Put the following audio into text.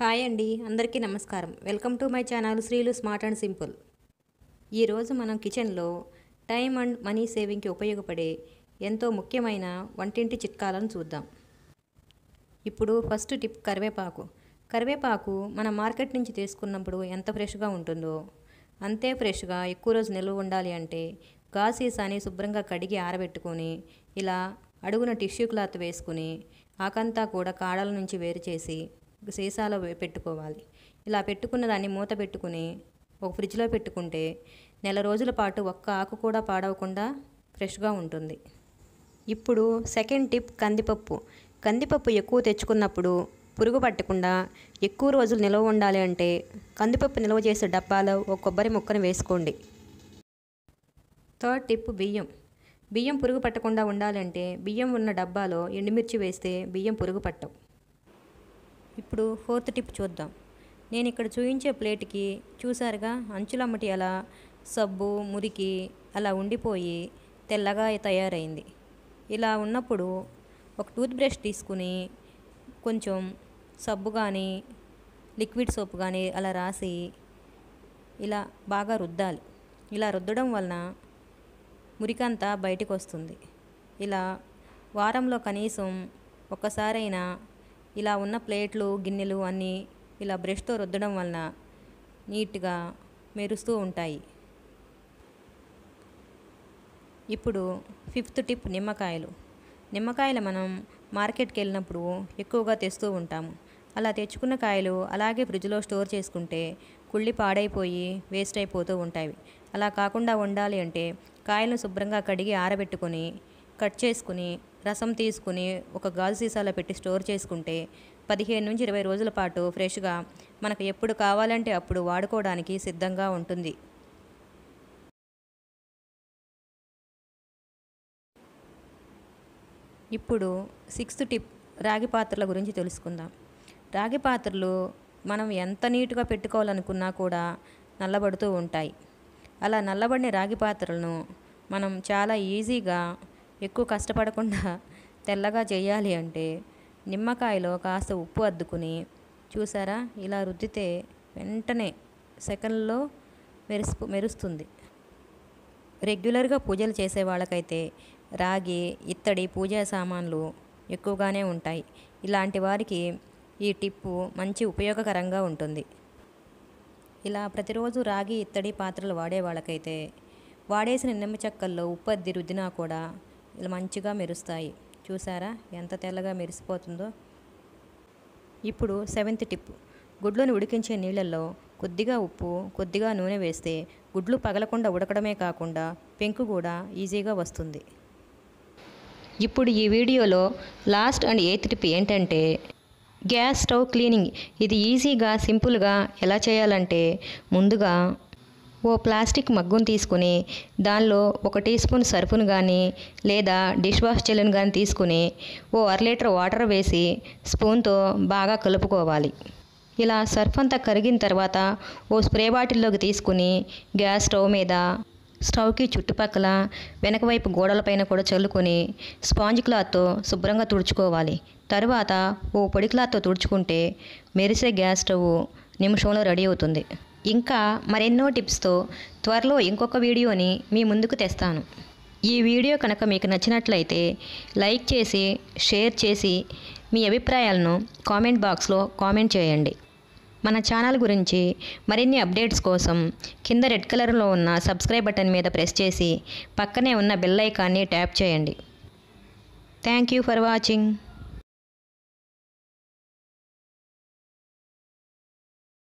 hi అండి అందరికీ నమస్కారం welcome to my channel Srilu smart and simple ఈరోజు మనం కిచెన్లో టైం అండ్ మనీ సేవింగ్కి ఉపయోగపడే ఎంతో ముఖ్యమైన వంటింటి చిట్కాలను చూద్దాం ఇప్పుడు ఫస్ట్ టిప్ కరివేపాకు కరివేపాకు మనం మార్కెట్ నుంచి తీసుకున్నప్పుడు ఎంత ఫ్రెష్గా ఉంటుందో అంతే ఫ్రెష్గా ఎక్కువ రోజు నిల్వ ఉండాలి అంటే గాజు సీసాని శుభ్రంగా కడిగి ఆరబెట్టుకొని ఇలా అడుగున టిష్యూ క్లాత్ వేసుకుని ఆకంతా కూడా కాడల నుంచి వేరు చేసి సీసాలో వే- పెట్టుకోవాలి ఇలా పెట్టుకున్న దాన్ని మూత పెట్టుకుని ఒక ఫ్రిడ్జ్లో పెట్టుకుంటే నెల రోజుల పాటు ఒక్క ఆకు కూడా పాడవకుండా ఫ్రెష్గా ఉంటుంది ఇప్పుడు సెకండ్ టిప్ కందిపప్పు కందిపప్పు ఎక్కువ తెచ్చుకున్నప్పుడు పురుగు పట్టకుండా ఎక్కువ రోజులు నిల్వ ఉండాలి అంటే కందిపప్పు నిల్వ చేసే డబ్బాలో ఒక కొబ్బరి ముక్కను వేసుకోండి థర్డ్ టిప్ బియ్యం బియ్యం పురుగు పట్టకుండా ఉండాలంటే బియ్యం ఉన్న డబ్బాలో ఎండుమిర్చి వేస్తే బియ్యం పురుగు పట్టవు ఇప్పుడు ఫోర్త్ టిప్ చూద్దాం నేను ఇక్కడ చూపించే ప్లేట్కి చూసారుగా అంచులమ్మటి అలా సబ్బు మురికి అలా ఉండిపోయి తెల్లగా తయారైంది ఇలా ఉన్నప్పుడు ఒక టూత్ బ్రష్ తీసుకుని కొంచెం సబ్బు కానీ లిక్విడ్ సోప్ కానీ అలా రాసి ఇలా బాగా రుద్దాలి ఇలా రుద్దడం వలన మురికంతా బయటికి వస్తుంది ఇలా వారంలో కనీసం ఒక్కసారైనా ఇలా ఉన్న ప్లేట్లు గిన్నెలు అన్నీ ఇలా బ్రష్తో రుద్దడం వలన నీట్గా మెరుస్తూ ఉంటాయి ఇప్పుడు ఫిఫ్త్ టిప్ నిమ్మకాయలు నిమ్మకాయలు మనం మార్కెట్కి వెళ్ళినప్పుడు ఎక్కువగా తెస్తూ ఉంటాము అలా తెచ్చుకున్న కాయలు అలాగే ఫ్రిడ్జ్లో స్టోర్ చేసుకుంటే కుళ్ళి పాడైపోయి వేస్ట్ అయిపోతూ ఉంటాయి అలా కాకుండా ఉండాలి అంటే కాయలను శుభ్రంగా కడిగి ఆరబెట్టుకొని కట్ చేసుకుని రసం తీసుకుని ఒక గాజు సీసాలో పెట్టి స్టోర్ చేసుకుంటే పదిహేను నుంచి ఇరవై రోజుల పాటు ఫ్రెష్గా మనకు ఎప్పుడు కావాలంటే అప్పుడు వాడుకోవడానికి సిద్ధంగా ఉంటుంది ఇప్పుడు సిక్స్త్ టిప్ రాగి పాత్రల గురించి తెలుసుకుందాం రాగి పాత్రలు మనం ఎంత నీట్గా పెట్టుకోవాలనుకున్నా కూడా నల్లబడుతూ ఉంటాయి అలా నల్లబడిన రాగి పాత్రలను మనం చాలా ఈజీగా ఎక్కువ కష్టపడకుండా తెల్లగా చేయాలి అంటే నిమ్మకాయలో కాస్త ఉప్పు అద్దుకుని చూసారా ఇలా రుద్దితే వెంటనే సెకండ్లో మెరుసు మెరుస్తుంది రెగ్యులర్గా పూజలు చేసే వాళ్ళకైతే రాగి ఇత్తడి పూజా సామాన్లు ఎక్కువగానే ఉంటాయి ఇలాంటి వారికి ఈ టిప్పు మంచి ఉపయోగకరంగా ఉంటుంది ఇలా ప్రతిరోజు రాగి ఇత్తడి పాత్రలు వాడే వాళ్ళకైతే వాడేసిన నిమ్మ చెక్కల్లో ఉప్పు అద్ది రుద్దినా కూడా ఇలా మంచిగా మెరుస్తాయి చూసారా ఎంత తెల్లగా మెరిసిపోతుందో ఇప్పుడు సెవెంత్ టిప్ గుడ్లను ఉడికించే నీళ్ళల్లో కొద్దిగా ఉప్పు కొద్దిగా నూనె వేస్తే గుడ్లు పగలకుండా ఉడకడమే కాకుండా పెంకు కూడా ఈజీగా వస్తుంది ఇప్పుడు ఈ వీడియోలో లాస్ట్ అండ్ ఎయిత్ టిప్ ఏంటంటే గ్యాస్ స్టవ్ క్లీనింగ్ ఇది ఈజీగా సింపుల్గా ఎలా చేయాలంటే ముందుగా ఓ ప్లాస్టిక్ మగ్గును తీసుకుని దానిలో ఒక టీ స్పూన్ సర్ఫును కానీ లేదా డిష్ వాష్ జెల్ను కానీ తీసుకుని ఓ అర లీటర్ వాటర్ వేసి స్పూన్తో బాగా కలుపుకోవాలి ఇలా సర్ఫ్ అంతా కరిగిన తర్వాత ఓ స్ప్రే బాటిల్లోకి తీసుకుని గ్యాస్ స్టవ్ మీద స్టవ్కి చుట్టుపక్కల వెనక వైపు గోడలపైన కూడా చల్లుకొని స్పాంజ్ క్లాత్తో శుభ్రంగా తుడుచుకోవాలి తరువాత ఓ పొడి క్లాత్తో తుడుచుకుంటే మెరిసే గ్యాస్ స్టవ్ నిమిషంలో రెడీ అవుతుంది ఇంకా మరెన్నో టిప్స్తో త్వరలో ఇంకొక వీడియోని మీ ముందుకు తెస్తాను ఈ వీడియో కనుక మీకు నచ్చినట్లయితే లైక్ చేసి షేర్ చేసి మీ అభిప్రాయాలను కామెంట్ బాక్స్లో కామెంట్ చేయండి మన ఛానల్ గురించి మరిన్ని అప్డేట్స్ కోసం కింద రెడ్ కలర్లో ఉన్న సబ్స్క్రైబ్ బటన్ మీద ప్రెస్ చేసి పక్కనే ఉన్న బెల్ ఐకాన్ని ట్యాప్ చేయండి థ్యాంక్ యూ ఫర్ వాచింగ్